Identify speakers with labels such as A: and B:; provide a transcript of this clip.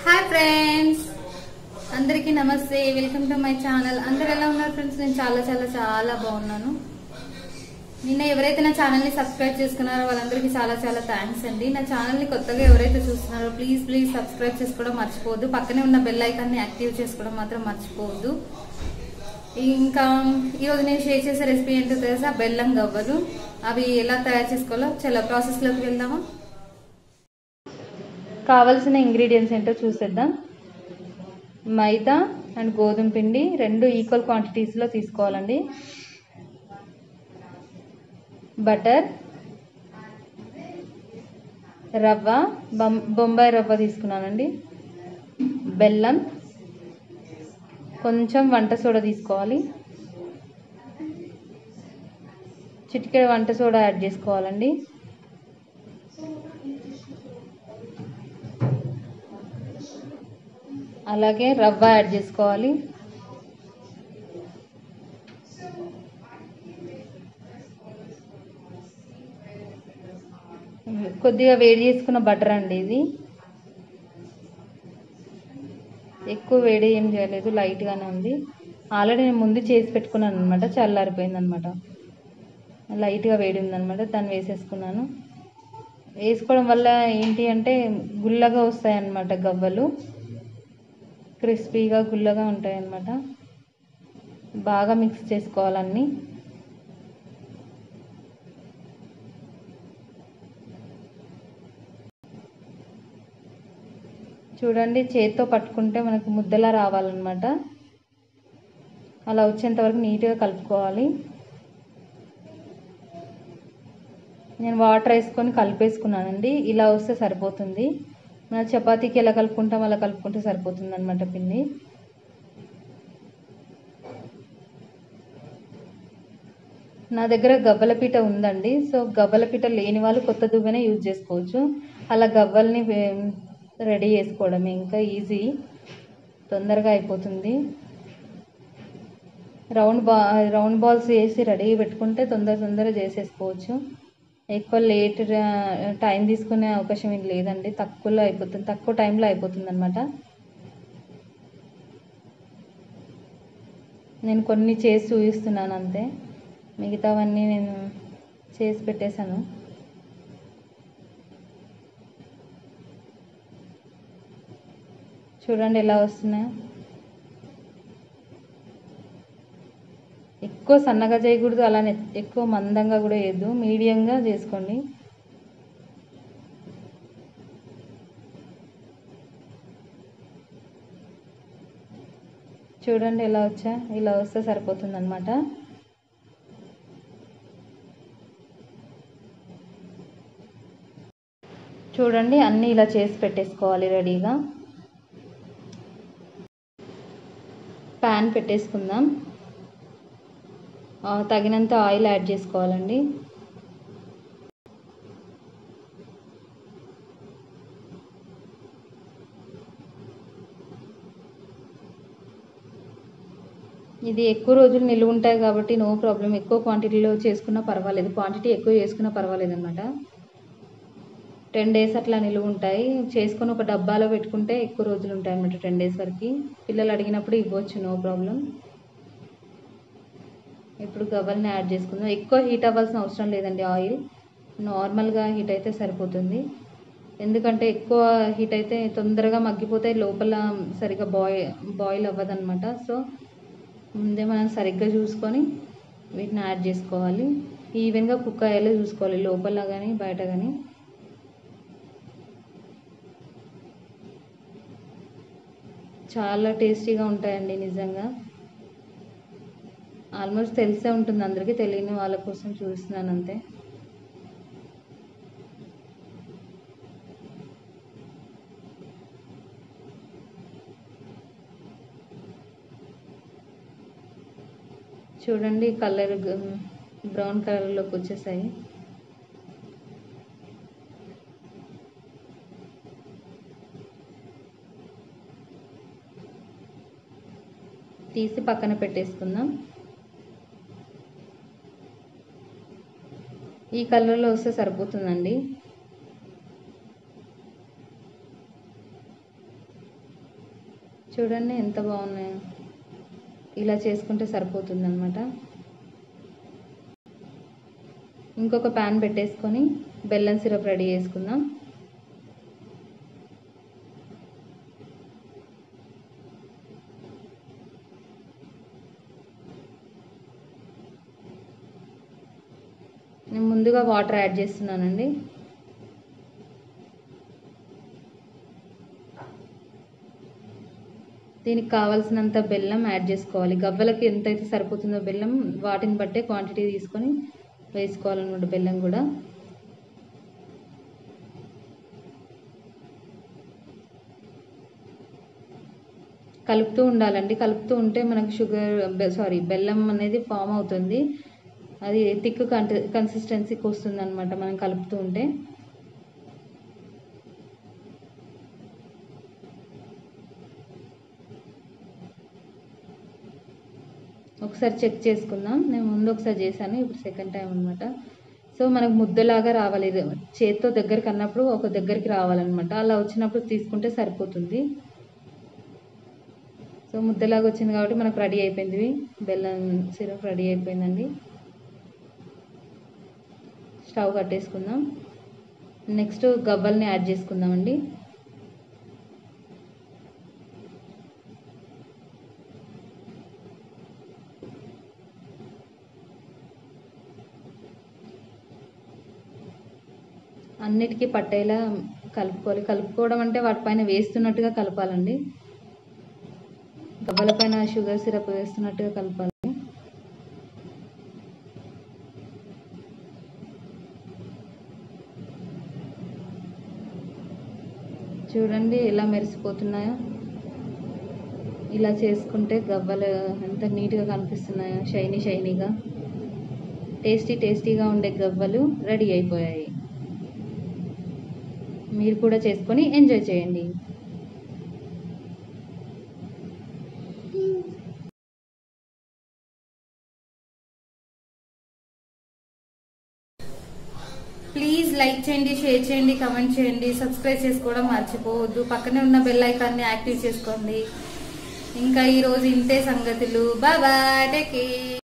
A: hi friends అందరికీ నమస్తే welcome to my channel అందరు ఎలా ఉన్నారు ఫ్రెండ్స్ నేను చాలా చాలా చాలా బాగున్నాను నిన్న ఎవరైతే నా ఛానల్ ని సబ్స్క్రైబ్ చేసుకున్నారో వాళ్ళందరికీ చాలా చాలా థ్యాంక్స్ అండి నా ఛానల్ ని కొత్తగా ఎవరైతే చూస్తున్నారో ప్లీజ్ ప్లీజ్ సబ్స్క్రైబ్ చేసుకోవడం మర్చిపోవద్దు పక్కనే ఉన్న బెల్ ఐకాన్ ని యాక్టివ్ చేసుకోవడం మాత్రం మర్చిపోవద్దు ఇంకా ఈరోజు నేను షేర్ చేసే రెసిపీ ఏంటో తెలుసా బెల్లం గవ్వలు అవి ఎలా తయారు చేసుకోవాలో చాలా ప్రాసెస్లోకి వెళ్దామా కావలసిన ఇంగ్రీడియంట్స్ ఏంటో చూసేద్దాం మైదా అండ్ గోధుమ పిండి రెండు ఈక్వల్ క్వాంటిటీస్లో తీసుకోవాలండి బటర్ రవ్వ బొం బొంబాయి రవ్వ తీసుకున్నానండి బెల్లం కొంచెం వంట సోడా తీసుకోవాలి చిటికెడ వంట సోడా యాడ్ చేసుకోవాలండి అలాగే రవ్వ యాడ్ చేసుకోవాలి కొద్దిగా వేడి చేసుకున్న బటర్ అండి ఇది ఎక్కువ వేడి ఏం చేయలేదు లైట్గానే ఉంది ఆల్రెడీ నేను ముందు చేసి పెట్టుకున్నాను అనమాట చల్లారిపోయింది అనమాట లైట్గా వేడి ఉందనమాట దాన్ని వేసేసుకున్నాను వేసుకోవడం వల్ల ఏంటి అంటే గుల్లగా వస్తాయి అన్నమాట గవ్వలు క్రిస్పీగా గుల్లగా ఉంటాయి అన్నమాట బాగా మిక్స్ చేసుకోవాలన్నీ చూడండి చేతితో పట్టుకుంటే మనకు ముద్దలా రావాలన్నమాట అలా వచ్చేంత వరకు నీట్గా కలుపుకోవాలి నేను వాటర్ వేసుకొని కలిపేసుకున్నానండి ఇలా వస్తే సరిపోతుంది మన చపాతీకి ఎలా కలుపుకుంటాం అలా కలుపుకుంటే సరిపోతుంది అనమాట పిండి నా దగ్గర గవ్వల పీట ఉందండి సో గవ్వల పీట లేని వాళ్ళు కొత్త దువ్వెనే యూజ్ చేసుకోవచ్చు అలా గవ్వల్ని రెడీ చేసుకోవడమే ఇంకా ఈజీ తొందరగా అయిపోతుంది రౌండ్ బా రౌండ్ బాల్స్ వేసి రెడీ పెట్టుకుంటే తొందర తొందరగా చేసేసుకోవచ్చు ఎక్కువ లేట్ టైం తీసుకునే అవకాశం ఏం లేదండి తక్కువలో అయిపోతుంది తక్కువ టైంలో అయిపోతుంది అనమాట నేను కొన్ని చేసి చూపిస్తున్నాను అంతే మిగతావన్నీ నేను చేసి పెట్టేశాను చూడండి ఎలా వస్తున్నాయో ఎక్కువ సన్నగా చేయకూడదు అలానే ఎక్కువ మందంగా కూడా వేయద్దు మీడియంగా చేసుకోండి చూడండి ఎలా వచ్చా ఇలా వస్తే సరిపోతుంది అనమాట చూడండి అన్నీ ఇలా చేసి పెట్టేసుకోవాలి రెడీగా ప్యాన్ పెట్టేసుకుందాం తగినంత ఆయిల్ యాడ్ చేసుకోవాలండి ఇది ఎక్కువ రోజులు నిల్వ ఉంటాయి కాబట్టి నో ప్రాబ్లం ఎక్కువ క్వాంటిటీలో చేసుకున్నా పర్వాలేదు క్వాంటిటీ ఎక్కువ చేసుకున్నా పర్వాలేదు అనమాట టెన్ డేస్ అట్లా నిలువ ఉంటాయి చేసుకొని ఒక డబ్బాలో పెట్టుకుంటే ఎక్కువ రోజులు ఉంటాయి అన్నమాట టెన్ డేస్ వరకు పిల్లలు అడిగినప్పుడు ఇవ్వచ్చు నో ప్రాబ్లం ఇప్పుడు గవ్వల్ని యాడ్ చేసుకుందాం ఎక్కువ హీట్ అవ్వాల్సిన అవసరం లేదండి ఆయిల్ నార్మల్గా హీట్ అయితే సరిపోతుంది ఎందుకంటే ఎక్కువ హీట్ అయితే తొందరగా మగ్గిపోతే లోపల సరిగ్గా బాయ్ బాయిల్ అవ్వదన్నమాట సో ముందే మనం సరిగ్గా చూసుకొని వీటిని యాడ్ చేసుకోవాలి ఈవెన్గా కుక్ అయ్యేలా చూసుకోవాలి లోపల కానీ బయట కానీ చాలా టేస్టీగా ఉంటాయండి నిజంగా ఆల్మోస్ట్ తెలిసే ఉంటుంది అందరికీ తెలియని వాళ్ళ కోసం చూస్తున్నాను అంతే చూడండి కలర్ బ్రౌన్ కలర్లోకి వచ్చేసాయి తీసి పక్కన పెట్టేసుకుందాం ఈ కలర్లో వస్తే సరిపోతుందండి చూడండి ఎంత బాగున్నాయో ఇలా చేసుకుంటే సరిపోతుంది అనమాట ఇంకొక ప్యాన్ పెట్టేసుకొని బెల్లం సిరప్ రెడీ చేసుకుందాం నేను ముందుగా వాటర్ యాడ్ చేస్తున్నానండి దీనికి కావాల్సినంత బెల్లం యాడ్ చేసుకోవాలి గవ్వలకి ఎంతైతే సరిపోతుందో బెల్లం వాటిని బట్టే క్వాంటిటీ తీసుకొని వేసుకోవాలన్నమాట బెల్లం కూడా కలుపుతూ ఉండాలండి కలుపుతూ ఉంటే మనకు షుగర్ సారీ బెల్లం అనేది ఫామ్ అవుతుంది అది థిక్ కన్సిస్టెన్సీకి వస్తుంది అనమాట మనం కలుపుతూ ఉంటే ఒకసారి చెక్ చేసుకుందాం నేను ముందు ఒకసారి చేశాను ఇప్పుడు సెకండ్ టైం అనమాట సో మనకు ముద్దలాగా రావాలి ఇది చేత్తో దగ్గరికి అన్నప్పుడు ఒక దగ్గరికి రావాలన్నమాట అలా వచ్చినప్పుడు తీసుకుంటే సరిపోతుంది సో ముద్దలాగా వచ్చింది కాబట్టి మనకు రెడీ అయిపోయింది బెల్లం సిరప్ రెడీ అయిపోయిందండి స్టవ్ కట్టేసుకుందాం నెక్స్ట్ గవ్వల్ని యాడ్ చేసుకుందామండి అన్నిటికీ పట్టేలా కలుపుకోవాలి కలుపుకోవడం అంటే వాటిపైన వేస్తున్నట్టుగా కలపాలండి గవ్వల పైన షుగర్ సిరప్ వేస్తున్నట్టుగా కలపాలి చూడండి ఎలా మెరిసిపోతున్నాయో ఇలా చేసుకుంటే గవ్వలు ఎంత నీట్గా కనిపిస్తున్నాయో షైనీ షైనీగా టేస్టీ టేస్టీగా ఉండే గవ్వలు రెడీ అయిపోయాయి మీరు కూడా చేసుకొని ఎంజాయ్ చేయండి ప్లీజ్ లైక్ చేయండి షేర్ చేయండి కమెంట్ చేయండి సబ్స్క్రైబ్ చేసుకోవడం మర్చిపోవద్దు పక్కనే ఉన్న బెల్ ఐకాన్ని యాక్టివ్ చేసుకోండి ఇంకా ఈరోజు ఇంతే సంగతులు బాబా టేక్